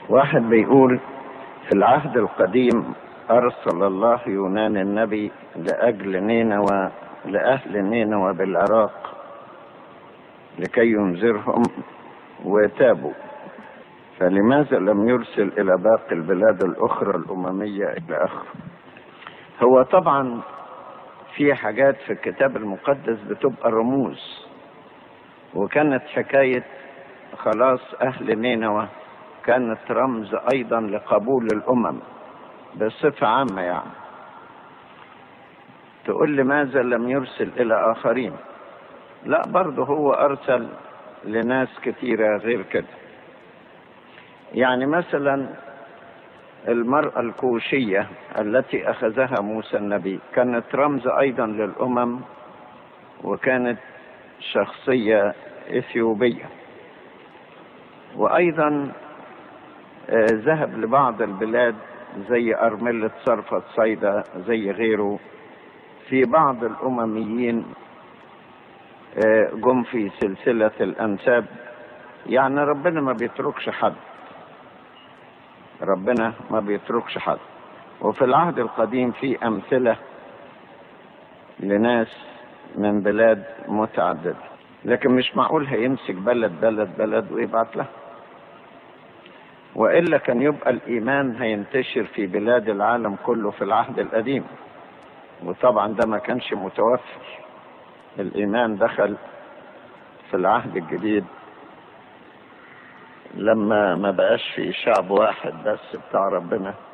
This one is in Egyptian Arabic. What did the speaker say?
واحد بيقول في العهد القديم أرسل الله يونان النبي لأجل نينوى لأهل نينوى بالعراق لكي ينذرهم وتابوا فلماذا لم يرسل إلى باقي البلاد الأخرى الأممية إلى آخره هو طبعا في حاجات في الكتاب المقدس بتبقى رموز وكانت حكاية خلاص أهل نينوى كانت رمز أيضا لقبول الأمم بصفة عامة يعني تقول لماذا لم يرسل إلى آخرين لا برضه هو أرسل لناس كثيرة غير كده يعني مثلا المرأة الكوشية التي أخذها موسى النبي كانت رمز أيضا للأمم وكانت شخصية إثيوبية وأيضا ذهب لبعض البلاد زي أرملة صرفة صيدا زي غيره في بعض الأمميين جم في سلسلة الأنساب يعني ربنا ما بيتركش حد ربنا ما بيتركش حد وفي العهد القديم في أمثلة لناس من بلاد متعددة لكن مش معقول هيمسك بلد بلد بلد ويبعت لها وإلا كان يبقى الإيمان هينتشر في بلاد العالم كله في العهد القديم وطبعا ده ما كانش متوفر الإيمان دخل في العهد الجديد لما ما بقاش في شعب واحد بس بتاع ربنا